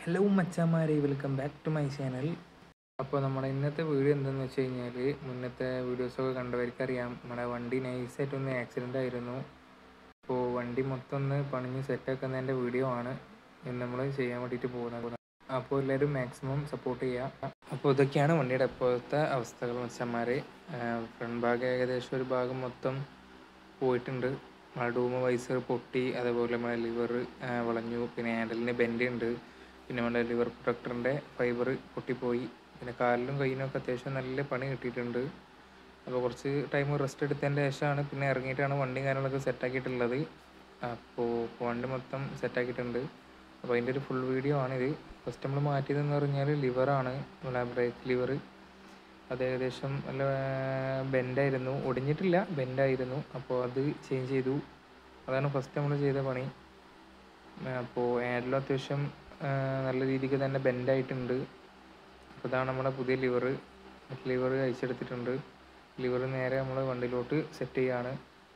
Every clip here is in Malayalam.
ഹലോ മച്ചാമാരെ welcome back to my channel അപ്പോൾ നമ്മുടെ ഇന്നത്തെ വീഡിയോ എന്താണെന്ന് വെച്ച് കഴിഞ്ഞാൽ മുന്നത്തെ വീഡിയോസൊക്കെ കണ്ടവർക്കറിയാം നമ്മുടെ വണ്ടി നൈസായിട്ടൊന്ന് ആക്സിഡൻ്റ് ആയിരുന്നു അപ്പോൾ വണ്ടി മൊത്തം ഒന്ന് പണിഞ്ഞ് സെറ്റാക്കുന്നതിൻ്റെ വീഡിയോ ആണ് ഇന്ന് നമ്മൾ ചെയ്യാൻ വേണ്ടിയിട്ട് പോകുന്നത് അപ്പോൾ എല്ലാവരും മാക്സിമം സപ്പോർട്ട് ചെയ്യുക അപ്പോൾ ഇതൊക്കെയാണ് വണ്ടിയുടെ ഇപ്പോഴത്തെ അവസ്ഥകൾ മച്ചന്മാരെ ഫ്രണ്ട് ഭാഗം ഏകദേശം ഒരു ഭാഗം മൊത്തം പോയിട്ടുണ്ട് നമ്മുടെ ഡൂമ് വൈസർ പൊട്ടി അതേപോലെ നമ്മുടെ ലിവർ വളഞ്ഞു പിന്നെ ഹാൻഡലിന് ബെൻഡ് ഉണ്ട് പിന്നെ നമ്മുടെ ലിവർ പ്രൊട്ടക്ടറിൻ്റെ ഫൈബർ പൊട്ടിപ്പോയി പിന്നെ കാലിലും കയ്യിനും ഒക്കെ അത്യാവശ്യം നല്ല പണി കിട്ടിയിട്ടുണ്ട് അപ്പോൾ കുറച്ച് ടൈം റെസ്റ്റ് എടുത്തതിൻ്റെ ശേഷമാണ് പിന്നെ ഇറങ്ങിയിട്ടാണ് വണ്ടിയും കാര്യങ്ങളൊക്കെ സെറ്റാക്കിയിട്ടുള്ളത് അപ്പോൾ വണ്ടി മൊത്തം സെറ്റാക്കിയിട്ടുണ്ട് അപ്പോൾ അതിൻ്റെ ഒരു ഫുൾ വീഡിയോ ആണിത് ഫസ്റ്റ് നമ്മൾ മാറ്റിയതെന്ന് പറഞ്ഞാൽ ലിവറാണ് നമ്മുടെ ബ്രേക്ക് ലിവർ അത് ഏകദേശം നല്ല ബെൻഡായിരുന്നു ഒടിഞ്ഞിട്ടില്ല ബെൻഡായിരുന്നു അപ്പോൾ അത് ചേഞ്ച് ചെയ്തു അതാണ് ഫസ്റ്റ് നമ്മൾ ചെയ്ത പണി അപ്പോൾ ആഡിലും അത്യാവശ്യം നല്ല രീതിക്ക് തന്നെ ബെൻഡായിട്ടുണ്ട് അപ്പോൾ ഇതാണ് നമ്മുടെ പുതിയ ലിവർ ലിവർ അയച്ചെടുത്തിട്ടുണ്ട് ലിവർ നേരെ നമ്മൾ വണ്ടിയിലോട്ട് സെറ്റ് ചെയ്യാണ്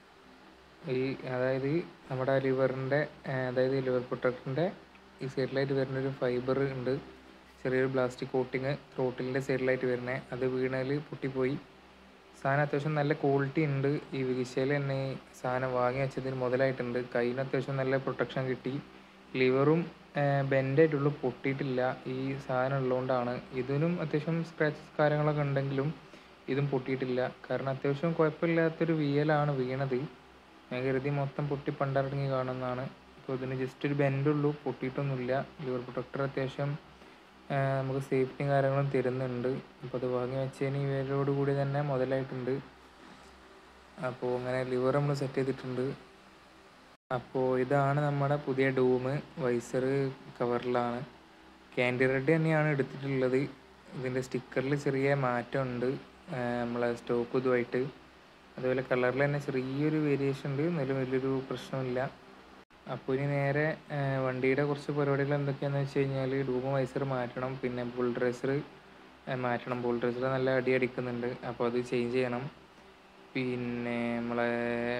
ഈ അതായത് നമ്മുടെ ലിവറിൻ്റെ അതായത് ലിവർ പ്രൊട്ടക്ടറിൻ്റെ ഈ സൈഡിലായിട്ട് വരുന്നൊരു ഫൈബർ ഉണ്ട് ചെറിയൊരു പ്ലാസ്റ്റിക് കോട്ടിങ് ത്രോട്ടിലിൻ്റെ സൈഡിലായിട്ട് വരുന്നത് അത് വീണതിൽ പൊട്ടിപ്പോയി സാധനം അത്യാവശ്യം നല്ല ക്വാളിറ്റി ഉണ്ട് ഈ വികിശയിൽ തന്നെ ഈ സാധനം വാങ്ങി വെച്ചതിന് മുതലായിട്ടുണ്ട് കയ്യിന് അത്യാവശ്യം നല്ല പ്രൊട്ടക്ഷൻ കിട്ടി ലിവറും ബെൻഡായിട്ടുള്ളൂ പൊട്ടിയിട്ടില്ല ഈ സാധനം ഉള്ളതുകൊണ്ടാണ് ഇതിനും അത്യാവശ്യം സ്ക്രാച്ചസ് കാര്യങ്ങളൊക്കെ ഉണ്ടെങ്കിലും ഇതും പൊട്ടിയിട്ടില്ല കാരണം അത്യാവശ്യം കുഴപ്പമില്ലാത്തൊരു വിയലാണ് വീണത് ഞാൻ കരുതി മൊത്തം പൊട്ടി പണ്ടറങ്ങി കാണുന്നതാണ് അപ്പോൾ ഇതിന് ജസ്റ്റ് ഒരു ബെൻഡുള്ളൂ പൊട്ടിയിട്ടൊന്നുമില്ല ലിവർ പ്രൊട്ടക്ടർ അത്യാവശ്യം നമുക്ക് സേഫ്റ്റിയും കാര്യങ്ങളും തരുന്നുണ്ട് അപ്പോൾ അത് വാങ്ങി വെച്ചതിന് ഇവരോട് കൂടി തന്നെ മുതലായിട്ടുണ്ട് അപ്പോൾ അങ്ങനെ ലിവർ നമ്മൾ സെറ്റ് ചെയ്തിട്ടുണ്ട് അപ്പോൾ ഇതാണ് നമ്മുടെ പുതിയ ഡൂമ് വൈസർ കവറിലാണ് ക്യാൻഡി റെഡ് തന്നെയാണ് എടുത്തിട്ടുള്ളത് ഇതിൻ്റെ സ്റ്റിക്കറിൽ ചെറിയ മാറ്റമുണ്ട് നമ്മളെ സ്റ്റോക്ക് ഇതുമായിട്ട് അതുപോലെ കളറിൽ തന്നെ ചെറിയൊരു വേരിയേഷൻ ഉണ്ട് എന്നാലും വലിയൊരു പ്രശ്നമില്ല അപ്പോൾ ഇനി നേരെ വണ്ടിയുടെ കുറച്ച് പരിപാടികൾ എന്തൊക്കെയാണെന്ന് വെച്ച് കഴിഞ്ഞാൽ ഡൂമ് വൈസർ മാറ്റണം പിന്നെ ബുൾ ഡ്രൈസർ മാറ്റണം ബുൾ ഡ്രൈസർ നല്ല അടി അടിക്കുന്നുണ്ട് അപ്പോൾ അത് ചേഞ്ച് ചെയ്യണം പിന്നെ നമ്മളെ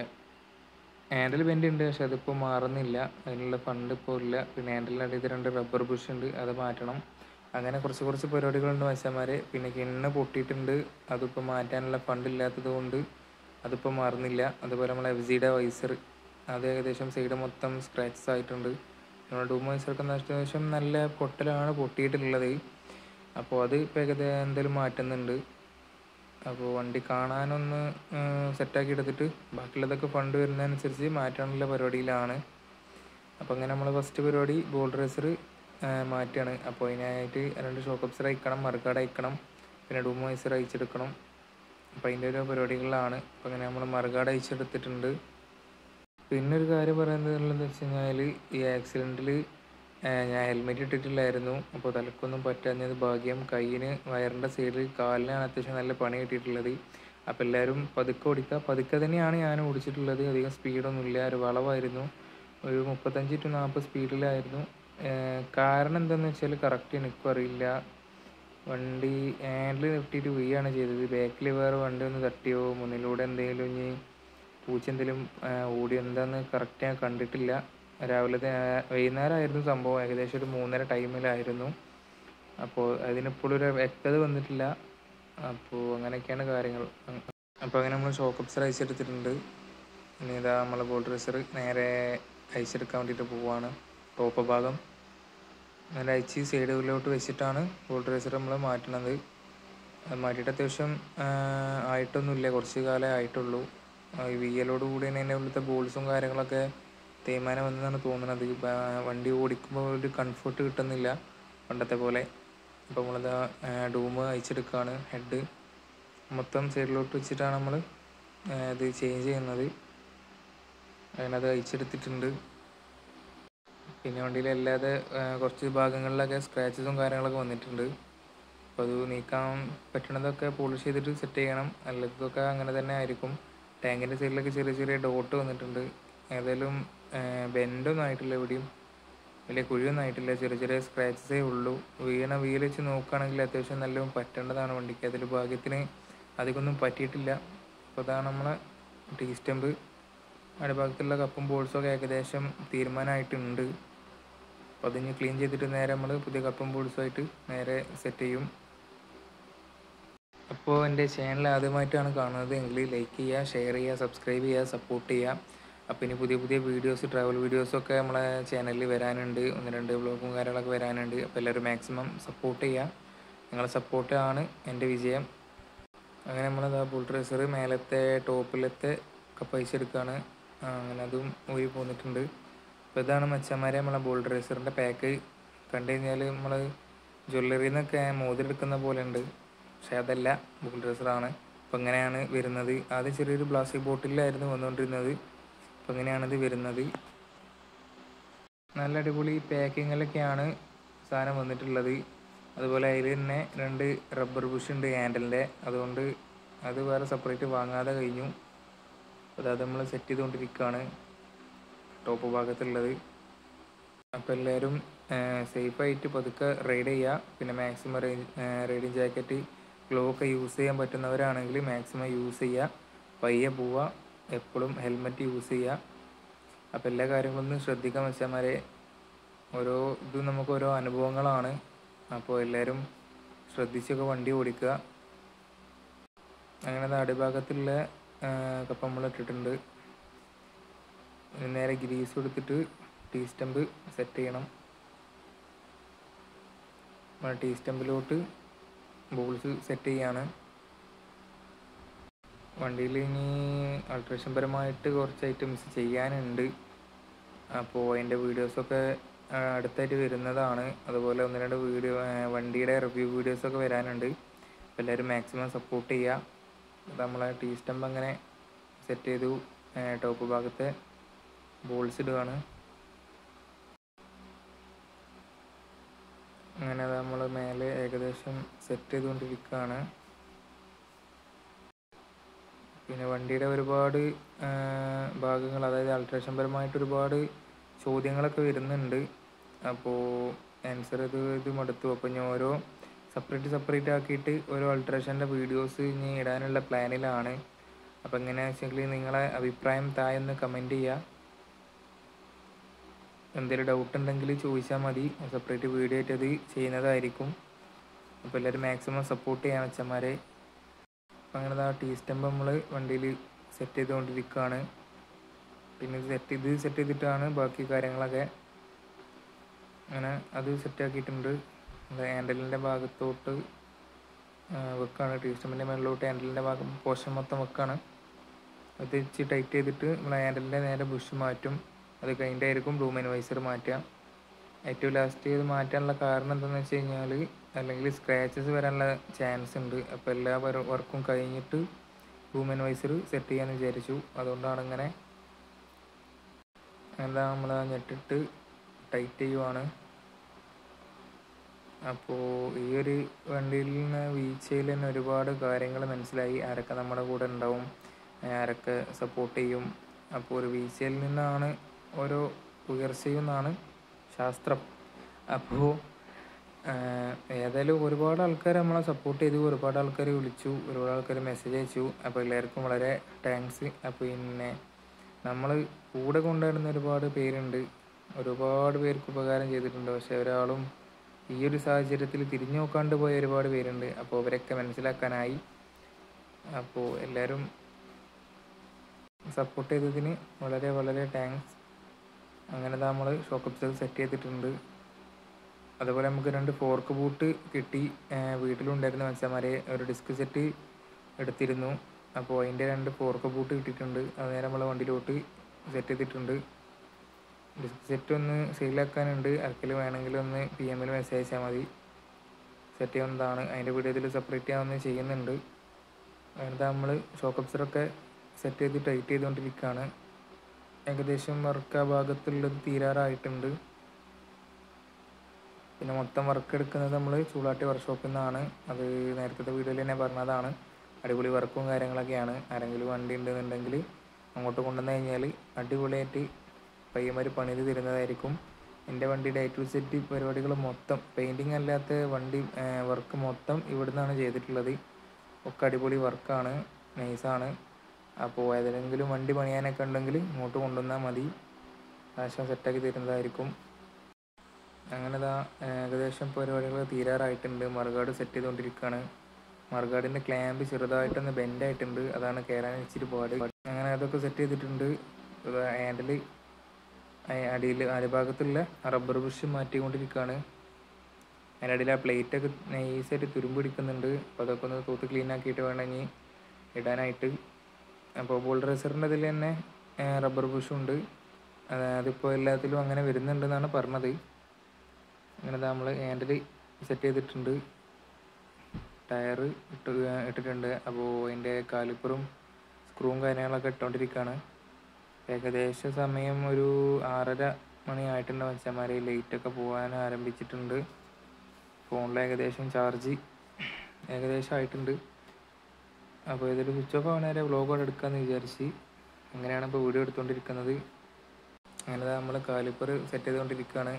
ഹാൻഡിൽ ബെൻഡ് ഉണ്ട് പക്ഷെ അതിപ്പോൾ മാറുന്നില്ല അതിനുള്ള ഫണ്ട് ഇപ്പോൾ ഇല്ല പിന്നെ ഹാൻഡിലിൻ്റെ അടിയിൽ രണ്ട് റബ്ബർ ബുഷ് ഉണ്ട് അത് മാറ്റണം അങ്ങനെ കുറച്ച് കുറച്ച് പരിപാടികളുണ്ട് മനുഷ്യന്മാരെ പിന്നെ കിണ്ണ് പൊട്ടിയിട്ടുണ്ട് അതിപ്പോൾ മാറ്റാനുള്ള ഫണ്ട് ഇല്ലാത്തത് കൊണ്ട് അതിപ്പോൾ മാറുന്നില്ല അതുപോലെ നമ്മൾ എഫ് ജിയുടെ വൈസർ അത് ഏകദേശം സൈഡ് മൊത്തം സ്ക്രാച്ചസ് ആയിട്ടുണ്ട് നമ്മുടെ ഡൂം വൈസറൊക്കെ അത്യാവശ്യം നല്ല പൊട്ടലാണ് പൊട്ടിയിട്ടുള്ളത് അപ്പോൾ അത് ഇപ്പോൾ ഏകദേശം എന്തെങ്കിലും മാറ്റുന്നുണ്ട് അപ്പോൾ വണ്ടി കാണാനൊന്ന് സെറ്റാക്കി എടുത്തിട്ട് ബാക്കിയുള്ളതൊക്കെ ഫണ്ട് വരുന്നതനുസരിച്ച് മാറ്റാനുള്ള പരിപാടിയിലാണ് അപ്പോൾ അങ്ങനെ നമ്മൾ ഫസ്റ്റ് പരിപാടി ബോൾ റേസർ മാറ്റുകയാണ് അപ്പോൾ അതിനായിട്ട് രണ്ട് ഷോക്ക് അപ്സർ അയക്കണം മറുകാട് അയക്കണം പിന്നെ ഡൂം വൈസർ അയച്ചെടുക്കണം അപ്പോൾ അതിൻ്റെ ഒരു പരിപാടികളിലാണ് അപ്പോൾ അങ്ങനെ നമ്മൾ മറുകാട് അയച്ചെടുത്തിട്ടുണ്ട് പിന്നെ ഒരു കാര്യം പറയുന്നത് എന്താണെന്ന് വെച്ച് കഴിഞ്ഞാൽ ഈ ആക്സിഡൻറ്റിൽ ഞാൻ ഹെൽമെറ്റ് ഇട്ടിട്ടില്ലായിരുന്നു അപ്പോൾ തലക്കൊന്നും പറ്റാഞ്ഞത് ഭാഗ്യം കയ്യിന് വയറിൻ്റെ സൈഡിൽ കാലിനാണ് അത്യാവശ്യം നല്ല പണി കിട്ടിയിട്ടുള്ളത് അപ്പോൾ എല്ലാവരും പതുക്കെ ഓടിക്കുക പതുക്കെ തന്നെയാണ് ഞാൻ ഓടിച്ചിട്ടുള്ളത് അധികം സ്പീഡൊന്നുമില്ല ഒരു വളവായിരുന്നു ഒരു മുപ്പത്തഞ്ച് ടു നാൽപ്പത് സ്പീഡിലായിരുന്നു കാരണം എന്താണെന്ന് വെച്ചാൽ കറക്റ്റ് എനിക്കും അറിയില്ല വണ്ടി ഹാൻഡിൽ നിർത്തിയിട്ട് വീയാണ് ചെയ്തത് ബാക്കിൽ വേറെ വണ്ടി ഒന്ന് തട്ടിയോ മുന്നിലൂടെ എന്തെങ്കിലും ഇനി പൂച്ച എന്തെങ്കിലും ഓടി എന്താന്ന് കറക്റ്റ് ഞാൻ കണ്ടിട്ടില്ല രാവിലത്തെ വൈകുന്നേരമായിരുന്നു സംഭവം ഏകദേശം ഒരു മൂന്നര ടൈമിലായിരുന്നു അപ്പോൾ അതിനിപ്പോഴൊരു വ്യക്തത വന്നിട്ടില്ല അപ്പോൾ അങ്ങനെയൊക്കെയാണ് കാര്യങ്ങൾ അപ്പോൾ അങ്ങനെ നമ്മൾ ഷോക്ക് അപ്സർ അയച്ചെടുത്തിട്ടുണ്ട് ഇനി ഇതാ നമ്മളെ ബോൾഡ് റേസർ നേരെ അയച്ചെടുക്കാൻ വേണ്ടിയിട്ട് പോവുകയാണ് ടോപ്പ് ഭാഗം നേരെ അയച്ച് സൈഡുകളിലോട്ട് വെച്ചിട്ടാണ് ബോൾഡ് റേസർ നമ്മൾ മാറ്റണത് അത് മാറ്റിയിട്ട് അത്യാവശ്യം ആയിട്ടൊന്നുമില്ല കുറച്ച് കാലമേ ആയിട്ടുള്ളൂ ഈ വിയലോട് കൂടി തന്നെ അതിൻ്റെ ഉള്ളിലത്തെ ബോൾസും കാര്യങ്ങളൊക്കെ തേയ്മാനം വന്നതാണ് തോന്നുന്നത് വണ്ടി ഓടിക്കുമ്പോൾ ഒരു കംഫർട്ട് കിട്ടുന്നില്ല പണ്ടത്തെ പോലെ അപ്പോൾ നമ്മളത് ഡൂമ് അയച്ചെടുക്കുകയാണ് ഹെഡ് മൊത്തം സൈഡിലോട്ട് വെച്ചിട്ടാണ് നമ്മൾ ഇത് ചേഞ്ച് ചെയ്യുന്നത് അതിനത് അയച്ചെടുത്തിട്ടുണ്ട് പിന്നെ വണ്ടിയിൽ അല്ലാതെ കുറച്ച് ഭാഗങ്ങളിലൊക്കെ സ്ക്രാച്ചസും കാര്യങ്ങളൊക്കെ വന്നിട്ടുണ്ട് അപ്പോൾ അത് നീക്കാൻ പറ്റണതൊക്കെ പോളിഷ് ചെയ്തിട്ട് സെറ്റ് ചെയ്യണം അല്ലാത്തതൊക്കെ അങ്ങനെ തന്നെ ആയിരിക്കും ടാങ്കിൻ്റെ സൈഡിലൊക്കെ ചെറിയ ചെറിയ ഡോട്ട് വന്നിട്ടുണ്ട് ഏതായാലും ബെൻഡൊന്നും ആയിട്ടില്ല എവിടെയും വലിയ കുഴിയൊന്നും ആയിട്ടില്ല ചെറിയ ചെറിയ സ്ക്രാച്ചസേ ഉള്ളൂ വീണ വീൽ വെച്ച് നോക്കുകയാണെങ്കിൽ അത്യാവശ്യം നല്ലോണം പറ്റേണ്ടതാണ് വണ്ടിക്ക് അതിൽ ഭാഗ്യത്തിന് അധികമൊന്നും പറ്റിയിട്ടില്ല അപ്പോൾ അതാണ് നമ്മളെ ടീ സ്റ്റമ്പ് അടിഭാഗത്തുള്ള കപ്പും ബോൾസും ഒക്കെ ഏകദേശം തീരുമാനമായിട്ടുണ്ട് അപ്പോൾ അതിന് ക്ലീൻ ചെയ്തിട്ട് നേരെ നമ്മൾ പുതിയ കപ്പും ബോൾസുമായിട്ട് നേരെ സെറ്റ് ചെയ്യും അപ്പോൾ എൻ്റെ ചാനൽ ആദ്യമായിട്ടാണ് കാണുന്നത് എങ്കിൽ ലൈക്ക് ചെയ്യുക ഷെയർ ചെയ്യുക സബ്സ്ക്രൈബ് ചെയ്യുക സപ്പോർട്ട് ചെയ്യുക അപ്പോൾ ഇനി പുതിയ പുതിയ വീഡിയോസ് ട്രാവൽ വീഡിയോസൊക്കെ നമ്മളെ ചാനലിൽ വരാനുണ്ട് ഒന്ന് രണ്ട് വ്ളോഗും കാര്യങ്ങളൊക്കെ വരാനുണ്ട് അപ്പോൾ എല്ലാവരും മാക്സിമം സപ്പോർട്ട് ചെയ്യുക നിങ്ങളെ സപ്പോർട്ടാണ് എൻ്റെ വിജയം അങ്ങനെ നമ്മളത് ആ ബുൾ റേസർ മേലത്തെ ടോപ്പിലത്തെ ഒക്കെ പൈസ എടുക്കുകയാണ് ആ, അങ്ങനെ അതും ഊരി പോന്നിട്ടുണ്ട് അപ്പോൾ ഇതാണ് മച്ചന്മാരെ നമ്മളെ ബുൾ റേസറിൻ്റെ പാക്ക് കണ്ടു കഴിഞ്ഞാൽ നമ്മൾ ജ്വല്ലറിയിൽ നിന്നൊക്കെ മോതിരെടുക്കുന്ന പോലെ ഉണ്ട് പക്ഷെ അതല്ല ബുൾ റേസറാണ് അപ്പോൾ ഇങ്ങനെയാണ് വരുന്നത് ആദ്യം ചെറിയൊരു പ്ലാസ്റ്റിക് ബോട്ടിലായിരുന്നു വന്നുകൊണ്ടിരുന്നത് അപ്പോൾ ഇങ്ങനെയാണിത് വരുന്നത് നല്ല അടിപൊളി പാക്കിങ്ങിലൊക്കെയാണ് സാധനം വന്നിട്ടുള്ളത് അതുപോലെ അതിൽ തന്നെ രണ്ട് റബ്ബർ ബുഷ് ഉണ്ട് ഹാൻഡലിൻ്റെ അതുകൊണ്ട് അത് വേറെ സെപ്പറേറ്റ് വാങ്ങാതെ കഴിഞ്ഞു അപ്പോൾ അത് നമ്മൾ സെറ്റ് ചെയ്തുകൊണ്ടിരിക്കുകയാണ് ടോപ്പ് ഭാഗത്തുള്ളത് അപ്പോൾ എല്ലാവരും സേഫായിട്ട് പതുക്കെ റൈഡ് ചെയ്യുക പിന്നെ maximum range riding jacket glove ഒക്കെ യൂസ് ചെയ്യാൻ പറ്റുന്നവരാണെങ്കിൽ മാക്സിമം യൂസ് ചെയ്യുക പയ്യെ പോവുക എപ്പോഴും ഹെൽമെറ്റ് യൂസ് ചെയ്യുക അപ്പോൾ എല്ലാ കാര്യങ്ങളൊന്നും ശ്രദ്ധിക്കാൻ വെച്ചാൽ ഓരോ ഇതും നമുക്ക് ഓരോ അനുഭവങ്ങളാണ് അപ്പോൾ എല്ലാവരും ശ്രദ്ധിച്ചൊക്കെ വണ്ടി ഓടിക്കുക അങ്ങനെ അടിഭാഗത്തുള്ള കപ്പ നമ്മൾ ഇട്ടിട്ടുണ്ട് ഇനി നേരെ ഗ്രീസ് കൊടുത്തിട്ട് ടീ സ്റ്റമ്പ് സെറ്റ് ചെയ്യണം ടീ സ്റ്റമ്പിലോട്ട് ബോൾസ് സെറ്റ് ചെയ്യാണ് വണ്ടിയിൽ ഇനി അൾട്രേഷൻ പരമായിട്ട് കുറച്ച് ഐറ്റംസ് ചെയ്യാനുണ്ട് അപ്പോൾ അതിൻ്റെ വീഡിയോസൊക്കെ ആ, അടുത്തായിട്ട് വരുന്നതാണ് അതുപോലെ ഒന്ന് രണ്ട് വീഡിയോ ആ, വണ്ടിയുടെ റിവ്യൂ വീഡിയോസൊക്കെ വരാനുണ്ട് അപ്പോൾ എല്ലാവരും മാക്സിമം സപ്പോർട്ട് ചെയ്യുക അത് നമ്മളെ ടീ സ്റ്റമ്പ് അങ്ങനെ സെറ്റ് ചെയ്തു ടോപ്പ് ഭാഗത്തെ ബോൾസ് ഇടുകയാണ് അങ്ങനെ അത് നമ്മൾ മേലെ ഏകദേശം സെറ്റ് ചെയ്തുകൊണ്ടിരിക്കുകയാണ് പിന്നെ വണ്ടിയുടെ ഒരുപാട് ആ, ഭാഗങ്ങൾ അതായത് അൾട്രേഷൻ പരമായിട്ട് ഒരുപാട് ചോദ്യങ്ങളൊക്കെ വരുന്നുണ്ട് അപ്പോൾ ആൻസർ ഇത് ഇത് മടുത്തു അപ്പോൾ ഞാൻ ഓരോ സെപ്പറേറ്റ് സെപ്പറേറ്റ് ആക്കിയിട്ട് ഓരോ അൾട്രേഷൻ്റെ വീഡിയോസ് ഇനി ഇടാനുള്ള പ്ലാനിലാണ് അപ്പോൾ എങ്ങനെയാണെന്ന് വെച്ചെങ്കിൽ നിങ്ങളെ അഭിപ്രായം താഴെ ഒന്ന് കമൻറ്റ് ചെയ്യുക എന്തെങ്കിലും ഡൗട്ട് ഉണ്ടെങ്കിൽ ചോദിച്ചാൽ മതി സെപ്പറേറ്റ് വീഡിയോ ആയിട്ട് അത് ചെയ്യുന്നതായിരിക്കും അപ്പോൾ എല്ലാവരും മാക്സിമം സപ്പോർട്ട് ചെയ്യാൻ വെച്ചന്മാരെ അപ്പം അങ്ങനെ ആ ടീ സ്റ്റമ്പ് നമ്മൾ വണ്ടിയിൽ സെറ്റ് ചെയ്തുകൊണ്ടിരിക്കുകയാണ് പിന്നെ സെറ്റ് ഇത് സെറ്റ് ചെയ്തിട്ടാണ് ബാക്കി കാര്യങ്ങളൊക്കെ അങ്ങനെ അത് സെറ്റ് ആക്കിയിട്ടുണ്ട് ഹാൻഡലിൻ്റെ ഭാഗത്തോട്ട് ആ, വെക്കാണ് ടീ സ്റ്റമ്പിൻ്റെ മുകളിലോട്ട് ഹാൻഡലിൻ്റെ ഭാഗം പോർഷൻ മൊത്തം വെക്കാണ് അത് ഇച്ചിരി ടൈറ്റ് ചെയ്തിട്ട് നമ്മൾ ഹാൻഡലിൻ്റെ നേരെ ബുഷ് മാറ്റും അത് കഴിഞ്ഞിട്ടായിരിക്കും ബ്ലൂം വൈസർ മാറ്റുക ഏറ്റവും ലാസ്റ്റ് ഇത് മാറ്റാനുള്ള കാരണം എന്താണെന്ന് വെച്ച് കഴിഞ്ഞാൽ അല്ലെങ്കിൽ സ്ക്രാച്ചസ് വരാനുള്ള ചാൻസ് ഉണ്ട് അപ്പോൾ എല്ലാ വർക്കും കഴിഞ്ഞിട്ട് ബ്ലൂം വൈസർ സെറ്റ് ചെയ്യാമെന്ന് വിചാരിച്ചു അതുകൊണ്ടാണ് ഇങ്ങനെ എന്താ നമ്മൾ ഞെട്ടിട്ട് ടൈറ്റ് ചെയ്യുവാണ് അപ്പോൾ ഈ ഒരു വണ്ടിയിൽ നിന്ന് വീഴ്ചയിൽ തന്നെ ഒരുപാട് കാര്യങ്ങൾ മനസ്സിലായി ആരൊക്കെ നമ്മുടെ കൂടെ ഉണ്ടാവും ആരൊക്കെ സപ്പോർട്ട് ചെയ്യും അപ്പോൾ ഒരു വീഴ്ചയിൽ നിന്നാണ് ഓരോ ഉയർച്ചയും എന്നാണ് ശാസ്ത്രം അപ്പോൾ ഏതായാലും ഒരുപാട് ആൾക്കാർ നമ്മളെ സപ്പോർട്ട് ചെയ്തു ഒരുപാട് ആൾക്കാർ വിളിച്ചു ഒരുപാട് ആൾക്കാർ മെസ്സേജ് അയച്ചു അപ്പോൾ എല്ലാവർക്കും വളരെ താങ്ക്സ് അപ്പോൾ പിന്നെ നമ്മൾ കൂടെ കൊണ്ടുവരുന്ന ഒരുപാട് പേരുണ്ട് ഒരുപാട് പേർക്ക് ഉപകാരം ചെയ്തിട്ടുണ്ട് പക്ഷെ ഒരാളും ഈ ഒരു സാഹചര്യത്തിൽ തിരിഞ്ഞു നോക്കാണ്ട് പോയ ഒരുപാട് പേരുണ്ട് അപ്പോൾ അവരൊക്കെ മനസ്സിലാക്കാനായി അപ്പോൾ എല്ലാവരും സപ്പോർട്ട് ചെയ്തതിന് വളരെ വളരെ താങ്ക്സ് അങ്ങനെ നമ്മൾ ഷോക്കപ്സ് സെറ്റ് ചെയ്തിട്ടുണ്ട് അതുപോലെ നമുക്ക് രണ്ട് ഫോർക്ക് ബൂട്ട് കിട്ടി ഏർ വീട്ടിലുണ്ടായിരുന്ന മനുഷ്യന്മാരെ ഒരു ഡിസ്ക് സെറ്റ് എടുത്തിരുന്നു അപ്പോൾ അതിൻ്റെ രണ്ട് ഫോർക്ക് ബൂട്ട് കിട്ടിയിട്ടുണ്ട് അത് നേരെ നമ്മൾ വണ്ടിയിലോട്ട് സെറ്റ് ചെയ്തിട്ടുണ്ട് ഡിസ്ക് സെറ്റ് ഒന്ന് സെയിലാക്കാനുണ്ട് ആർക്കെങ്കിലും വേണമെങ്കിൽ ഒന്ന് പി എമ്മിൽ മെസ്സേജ് അയച്ചാൽ മതി സെറ്റ് ചെയ്യുന്നതാണ് അതിൻ്റെ വീഡിയോ ഇതിൽ സെപ്പറേറ്റ് ചെയ്യാവുന്ന ചെയ്യുന്നുണ്ട് അതിനകത്ത് നമ്മൾ ഷോക്കപ്സറൊക്കെ സെറ്റ് ചെയ്ത് ടൈറ്റ് ചെയ്തുകൊണ്ടിരിക്കുകയാണ് ഏകദേശം വർക്ക് ആ ഭാഗത്തുള്ളത് തീരാറായിട്ടുണ്ട് പിന്നെ മൊത്തം വർക്ക് എടുക്കുന്നത് നമ്മൾ ചൂളാട്ടി വർക്ക്ഷോപ്പിൽ നിന്നാണ് അത് നേരത്തെ വീഡിയോയിൽ തന്നെ പറഞ്ഞതാണ് അടിപൊളി വർക്കും കാര്യങ്ങളൊക്കെയാണ് ആരെങ്കിലും വണ്ടി ഉണ്ടെന്നുണ്ടെങ്കിൽ അങ്ങോട്ട് കൊണ്ടുവന്ന് കഴിഞ്ഞാൽ അടിപൊളിയായിട്ട് പയ്യന്മാർ പണിത് തരുന്നതായിരിക്കും എൻ്റെ വണ്ടിയുടെ എ ടു സെറ്റ് പരിപാടികൾ മൊത്തം പെയിൻറ്റിങ് അല്ലാത്ത വണ്ടി വർക്ക് മൊത്തം ഇവിടെ നിന്നാണ് ചെയ്തിട്ടുള്ളത് ഒക്കെ അടിപൊളി വർക്കാണ് നൈസാണ് അപ്പോൾ ഏതെങ്കിലും വണ്ടി പണിയാനൊക്കെ ഉണ്ടെങ്കിൽ ഇങ്ങോട്ട് കൊണ്ടുവന്നാൽ മതി ആശം സെറ്റാക്കി തരുന്നതായിരിക്കും അങ്ങനെ ദാ ഏകദേശം പരിപാടികൾ തീരാറായിട്ടുണ്ട് മറുകാട് സെറ്റ് ചെയ്തുകൊണ്ടിരിക്കുകയാണ് മറുകാടിൻ്റെ ക്ലാമ്പ് ചെറുതായിട്ടൊന്ന് ബെൻഡായിട്ടുണ്ട് അതാണ് കയറാൻ ഇച്ചിരി പാട് അങ്ങനെ അതൊക്കെ സെറ്റ് ചെയ്തിട്ടുണ്ട് ഹാൻഡിൽ അടിയിൽ അടിഭാഗത്തുള്ള റബ്ബർ ബുഷ് മാറ്റിക്കൊണ്ടിരിക്കുകയാണ് അതിൻ്റെ അടിയിൽ ആ പ്ലേറ്റൊക്കെ നൈസായിട്ട് തുരുമ്പ് പിടിക്കുന്നുണ്ട് അപ്പോൾ അതൊക്കെ ഒന്ന് തൂത്ത് ക്ലീൻ ആക്കിയിട്ട് വേണം ഇനി ഇടാനായിട്ട് അപ്പോൾ ബോൾ റേസറിൻ്റെ ഇതിൽ തന്നെ റബ്ബർ ബുഷും ഉണ്ട് അത് അതിപ്പോൾ എല്ലാത്തിലും അങ്ങനെ വരുന്നുണ്ടെന്നാണ് പറഞ്ഞത് അങ്ങനെ നമ്മൾ ഹാൻഡിൽ സെറ്റ് ചെയ്തിട്ടുണ്ട് ടയർ ഇട്ട് ഇട്ടിട്ടുണ്ട് അപ്പോൾ അതിൻ്റെ കാലിപ്പറും സ്ക്രൂവും കാര്യങ്ങളൊക്കെ ഇട്ടുകൊണ്ടിരിക്കുകയാണ് ഏകദേശ സമയം ഒരു ആറര മണി ആയിട്ടുണ്ട് മച്ചന്മാരെ ലൈറ്റൊക്കെ പോകാൻ ആരംഭിച്ചിട്ടുണ്ട് ഫോണിൽ ഏകദേശം ചാർജ് ഏകദേശം ആയിട്ടുണ്ട് അപ്പോൾ ഇതൊരു സ്വിച്ച് ഓഫ് ആവണ വരെ വ്ളോഗ് എടുക്കാമെന്ന് വിചാരിച്ച് അങ്ങനെയാണ് ഇപ്പോൾ വീഡിയോ എടുത്തുകൊണ്ടിരിക്കുന്നത് അങ്ങനെ നമ്മൾ കാലിപ്പർ സെറ്റ് ചെയ്തുകൊണ്ടിരിക്കുകയാണ്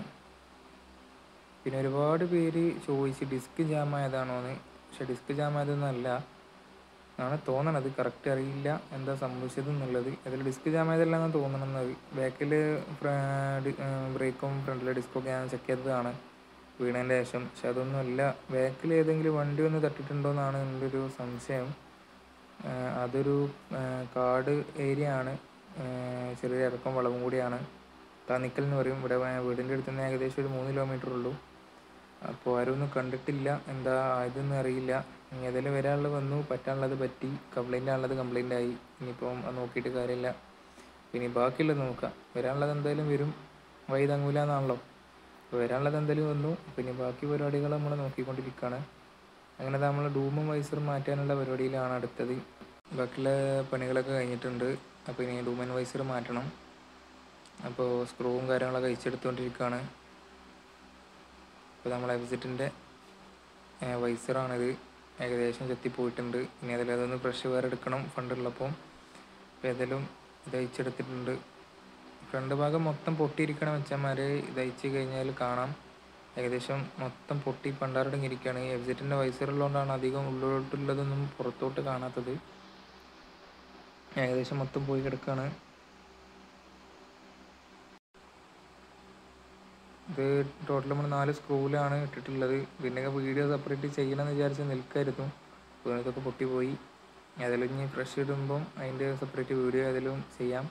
പിന്നെ ഒരുപാട് പേര് ചോദിച്ച് ഡിസ്ക് ജാം ആയതാണോന്ന് പക്ഷെ ഡിസ്ക് ജാം ആയതൊന്നും അല്ല ആണ് തോന്നണത് കറക്റ്റ് അറിയില്ല എന്താ സംഭവിച്ചത് എന്നുള്ളത് അതിൽ ഡിസ്ക് ജാം ആയതല്ല എന്നാണ് തോന്നണമെന്നത് ബാക്കിൽ ബ്രേക്കും ഫ്രണ്ടിലെ ഡിസ്കൊക്കെ ഞാൻ ചെക്ക് ചെയ്തതാണ് വീണതിൻ്റെ ശേഷം പക്ഷെ അതൊന്നും അല്ല ബാക്കിൽ ഏതെങ്കിലും വണ്ടി ഒന്ന് തട്ടിയിട്ടുണ്ടോ എന്നാണ് എൻ്റെ ഒരു സംശയം ആ, അതൊരു ആ, കാട് ഏരിയ ആണ് ആ, ചെറിയ ഇറക്കം വളവും കൂടിയാണ് താനിക്കൽ എന്ന് പറയും ഇവിടെ വ- വീടിൻ്റെ അടുത്ത് നിന്ന് ഏകദേശം ഒരു മൂന്ന് കിലോമീറ്റർ ഉള്ളൂ അപ്പോൾ ആരും ഒന്നും കണ്ടിട്ടില്ല എന്താ ഇതൊന്നും അറിയില്ല ഇനി ഏതെങ്കിലും വരാനുള്ളത് വന്നു പറ്റാനുള്ളത് പറ്റി കംപ്ലൈൻ്റ് ആണുള്ളത് കംപ്ലൈൻ്റ് ആയി ഇനിയിപ്പം അത് നോക്കിയിട്ട് കാര്യമില്ല പിന്നെ ബാക്കിയുള്ളത് നോക്കാം വരാനുള്ളത് എന്തായാലും വരും വഴി തങ്ങൂല എന്നാണല്ലോ അപ്പോൾ വരാനുള്ളത് എന്തായാലും വന്നു പിന്നെ ബാക്കി പരിപാടികൾ നമ്മൾ നോക്കിക്കൊണ്ടിരിക്കുകയാണ് അങ്ങനെ നമ്മൾ ഡൂമും വൈസറും മാറ്റാനുള്ള പരിപാടിയിലാണ് അടുത്തത് ബാക്കിയുള്ള പണികളൊക്കെ കഴിഞ്ഞിട്ടുണ്ട് അപ്പോൾ ഇനി ഡൂമൻ വൈസർ മാറ്റണം അപ്പോൾ സ്ക്രൂവും കാര്യങ്ങളൊക്കെ അയച്ചെടുത്തുകൊണ്ടിരിക്കുകയാണ് ഇപ്പോൾ നമ്മൾ എക്സിറ്റിൻ്റെ വൈസറാണിത് ഏകദേശം ചെത്തിപ്പോയിട്ടുണ്ട് ഇനി അതിൽ അതൊന്ന് ബ്രഷ് വേറെ എടുക്കണം ഫണ്ടുള്ളപ്പോൾ അപ്പോൾ ഏതായാലും ഇത് അയച്ചെടുത്തിട്ടുണ്ട് ഫ്രണ്ട് ഭാഗം മൊത്തം പൊട്ടിയിരിക്കണം വെച്ചമാർ ഇത് അയച്ച് കഴിഞ്ഞാൽ കാണാം ഏകദേശം മൊത്തം പൊട്ടി പണ്ടാറടങ്ങിയിരിക്കുകയാണ് ഈ എക്സിറ്റിൻ്റെ വൈസറുള്ളതുകൊണ്ടാണ് അധികം ഉള്ളിലോട്ടുള്ളതൊന്നും പുറത്തോട്ട് കാണാത്തത് ഏകദേശം മൊത്തം പോയി കിടക്കുകയാണ് ഇത് ടോട്ടൽ നമ്മൾ നാല് സ്ക്രൂവിലാണ് ഇട്ടിട്ടുള്ളത് ഇതിൻ്റെയൊക്കെ വീഡിയോ സെപ്പറേറ്റ് ചെയ്യണമെന്ന് വിചാരിച്ച് നിൽക്കായിരുന്നു അപ്പോൾ ഇതൊക്കെ പൊട്ടിപ്പോയി അതിലും ഇനി ഫ്രഷ് ഇടുമ്പം അതിൻ്റെ സെപ്പറേറ്റ് വീഡിയോ ഏതെങ്കിലും ചെയ്യാം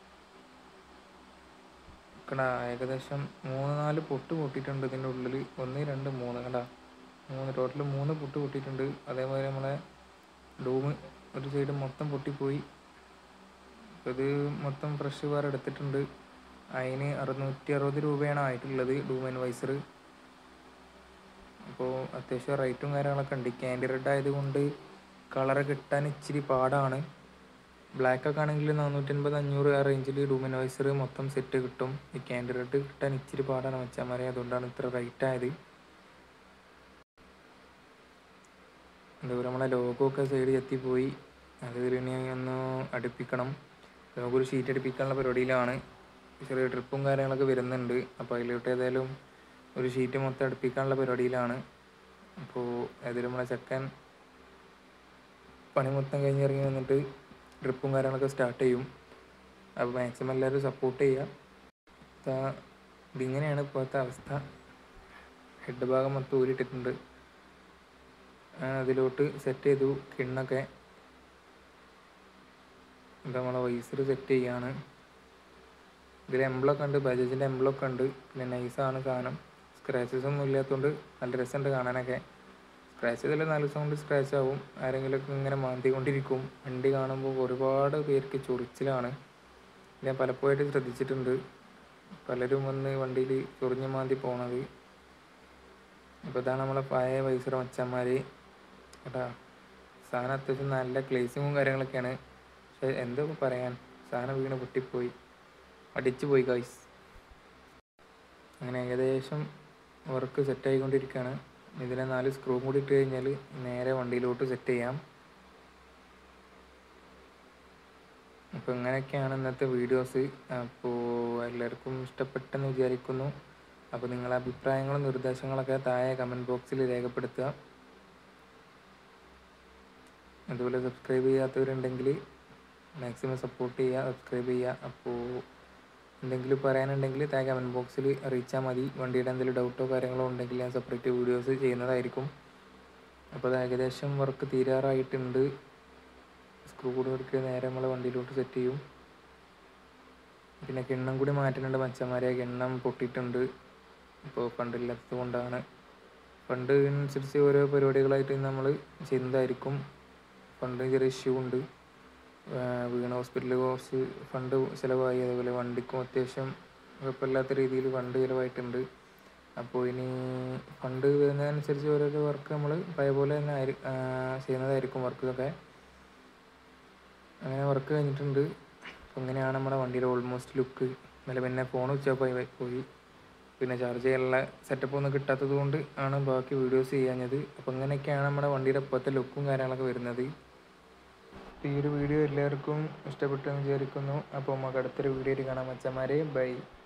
കണ്ട ഏകദേശം മൂന്ന് നാല് പൊട്ട് പൊട്ടിയിട്ടുണ്ട് ഇതിൻ്റെ ഉള്ളിൽ ഒന്ന് രണ്ട് മൂന്ന് കണ്ട മൂന്ന് ടോട്ടൽ മൂന്ന് പൊട്ട് പൊട്ടിയിട്ടുണ്ട് അതേപോലെ നമ്മളെ ഡൂമ് ഒരു സൈഡ് മൊത്തം പൊട്ടിപ്പോയി അപ്പോൾ ഇത് മൊത്തം ഫ്രഷ് വേറെ എടുത്തിട്ടുണ്ട് അതിന് അറുന്നൂറ്റി അറുപത് രൂപയാണ് ആയിട്ടുള്ളത് ഡൂമൻ വൈസർ അപ്പോൾ അത്യാവശ്യം റേറ്റും കാര്യങ്ങളൊക്കെ ഉണ്ട് ക്യാൻഡി റെഡ് ആയതുകൊണ്ട് കളർ കിട്ടാൻ ഇച്ചിരി പാടാണ് ബ്ലാക്ക് ഒക്കെ ആണെങ്കിൽ നാനൂറ്റൻപത് അഞ്ഞൂറ് ആ റേഞ്ചിൽ ഡൂമൻ വൈസർ മൊത്തം സെറ്റ് കിട്ടും ഈ ക്യാൻഡി റെഡ് കിട്ടാൻ ഇച്ചിരി പാടാണ് വെച്ചാൽ അതുകൊണ്ടാണ് ഇത്ര റേറ്റ് ആയത് അതുപോലെ നമ്മളെ ലോഗോ ഒക്കെ സൈഡ് ചെത്തിപ്പോയി അത് ഇനി ഒന്ന് അടുപ്പിക്കണം നമുക്കൊരു ഷീറ്റ് അടുപ്പിക്കാനുള്ള പരിപാടിയിലാണ് ചെറിയ ട്രിപ്പും കാര്യങ്ങളൊക്കെ വരുന്നുണ്ട് അപ്പോൾ അതിലോട്ട് ഏതായാലും ഒരു ഷീറ്റ് മൊത്തം അടുപ്പിക്കാനുള്ള പരിപാടിയിലാണ് അപ്പോൾ ഏതായാലും നമ്മളെ ചെക്കൻ പണി മൊത്തം കഴിഞ്ഞിറങ്ങി വന്നിട്ട് ട്രിപ്പും കാര്യങ്ങളൊക്കെ സ്റ്റാർട്ട് ചെയ്യും അപ്പോൾ മാക്സിമം എല്ലാവരും സപ്പോർട്ട് ചെയ്യുക ദാ ഇതിങ്ങനെയാണ് ഇപ്പോഴത്തെ അവസ്ഥ ഹെഡ് ഭാഗം മൊത്തം ഊരിയിട്ടിട്ടുണ്ട് ആ, അതിലോട്ട് സെറ്റ് ചെയ്തു കിണ്ണൊക്കെ ഇത് നമ്മളെ വൈസർ സെറ്റ് ചെയ്യാണ് ഇതിൽ എംബ്ലൊക്കെ ഉണ്ട് ബജാജിൻ്റെ എംബ്ലൊക്കെ ഉണ്ട് പിന്നെ നൈസാണ് സാധനം സ്ക്രാച്ചസ് ഒന്നും ഇല്ലാത്തതുകൊണ്ട് നല്ല രസമുണ്ട് കാണാനൊക്കെ സ്ക്രാച്ച് ഇതിൽ നാല് ദിവസം കൊണ്ട് സ്ക്രാച്ച് ആവും ആരെങ്കിലുമൊക്കെ ഇങ്ങനെ മാന്തിക്കൊണ്ടിരിക്കും വണ്ടി കാണുമ്പോൾ ഒരുപാട് പേർക്ക് ചൊറിച്ചിലാണ് ഞാൻ പലപ്പോഴായിട്ട് ശ്രദ്ധിച്ചിട്ടുണ്ട് പലരും വന്ന് വണ്ടിയിൽ ചൊറിഞ്ഞ് മാന്തി പോണത് അപ്പോൾ ഇതാണ് നമ്മളെ പഴയ വൈസർ മച്ചന്മാർ കേട്ടാ സാധനം അത്യാവശ്യം നല്ല ക്ലേസിങ്ങും കാര്യങ്ങളൊക്കെയാണ് പക്ഷെ എന്തോ പറയാൻ സാധനം വീണ് പൊട്ടിപ്പോയി അടിച്ചു പോയി ഗൈസ് അങ്ങനെ ഏകദേശം വർക്ക് സെറ്റ് ആയിക്കൊണ്ടിരിക്കുകയാണ് ഇതിലെ നാല് സ്ക്രൂ കൂടി ഇട്ട് കഴിഞ്ഞാൽ നേരെ വണ്ടിയിലോട്ട് സെറ്റ് ചെയ്യാം അപ്പോൾ ഇങ്ങനെയൊക്കെയാണ് ഇന്നത്തെ വീഡിയോസ് അപ്പോൾ എല്ലാവർക്കും ഇഷ്ടപ്പെട്ടെന്ന് വിചാരിക്കുന്നു അപ്പോൾ നിങ്ങളുടെ അഭിപ്രായങ്ങളും നിർദ്ദേശങ്ങളൊക്കെ താഴെ കമൻറ്റ് ബോക്സിൽ രേഖപ്പെടുത്തുക അതുപോലെ സബ്സ്ക്രൈബ് ചെയ്യാത്തവരുണ്ടെങ്കിൽ മാക്സിമം സപ്പോർട്ട് ചെയ്യുക സബ്സ്ക്രൈബ് ചെയ്യുക അപ്പോൾ എന്തെങ്കിലും പറയാനുണ്ടെങ്കിൽ താഴെ കമൻറ്റ് ബോക്സിൽ അറിയിച്ചാൽ മതി വണ്ടിയുടെ എന്തെങ്കിലും ഡൗട്ടോ കാര്യങ്ങളോ ഉണ്ടെങ്കിൽ ഞാൻ സെപ്പറേറ്റ് വീഡിയോസ് ചെയ്യുന്നതായിരിക്കും അപ്പോൾ അത് ഏകദേശം വർക്ക് തീരാറായിട്ടുണ്ട് സ്ക്രൂ കൂടി എടുക്കുക നേരെ നമ്മളെ വണ്ടിയിലോട്ട് സെറ്റ് ചെയ്യും പിന്നെ കിണ്ണം കൂടി മാറ്റുന്നുണ്ട് മച്ചന്മാരെ കിണ്ണം പൊട്ടിയിട്ടുണ്ട് ഇപ്പോൾ ഫണ്ടില്ലാത്തത് കൊണ്ടാണ് ഫണ്ട് അനുസരിച്ച് ഓരോ പരിപാടികളായിട്ട് നമ്മൾ ചെയ്യുന്നതായിരിക്കും ഫണ്ട് ചെറിയ ഇഷ്യൂ ഉണ്ട് വീണ ഹോസ്പിറ്റലിൽ കുറച്ച് ഫണ്ട് ചിലവായി അതേപോലെ വണ്ടിക്കും അത്യാവശ്യം കുഴപ്പമില്ലാത്ത രീതിയിൽ ഫണ്ട് ചിലവായിട്ടുണ്ട് അപ്പോൾ ഇനി ഫണ്ട് വരുന്നതനുസരിച്ച് ഓരോരോ വർക്ക് നമ്മൾ പഴയ പോലെ തന്നെ ആയിരി ചെയ്യുന്നതായിരിക്കും വർക്കൊക്കെ അങ്ങനെ വർക്ക് കഴിഞ്ഞിട്ടുണ്ട് അപ്പോൾ ഇങ്ങനെയാണ് നമ്മുടെ വണ്ടിയുടെ ഓൾമോസ്റ്റ് ലുക്ക് ഇന്നലെ പിന്നെ ഫോൺ ഉച്ചപ്പോയി പോയി പിന്നെ ചാർജ് ചെയ്യാനുള്ള സെറ്റപ്പ് ഒന്നും കിട്ടാത്തത് കൊണ്ട് ആണ് ബാക്കി വീഡിയോസ് ചെയ്യാഞ്ഞത് അപ്പോൾ ഇങ്ങനെയൊക്കെയാണ് നമ്മുടെ വണ്ടിയുടെ ഇപ്പോഴത്തെ ലുക്കും കാര്യങ്ങളൊക്കെ വരുന്നത് ഈ ഒരു വീഡിയോ എല്ലാവർക്കും ഇഷ്ടപ്പെട്ടു എന്ന് വിചാരിക്കുന്നു അപ്പോൾ നമുക്ക് അടുത്തൊരു വീഡിയോയിൽ കാണാം മച്ചന്മാരെ ബൈ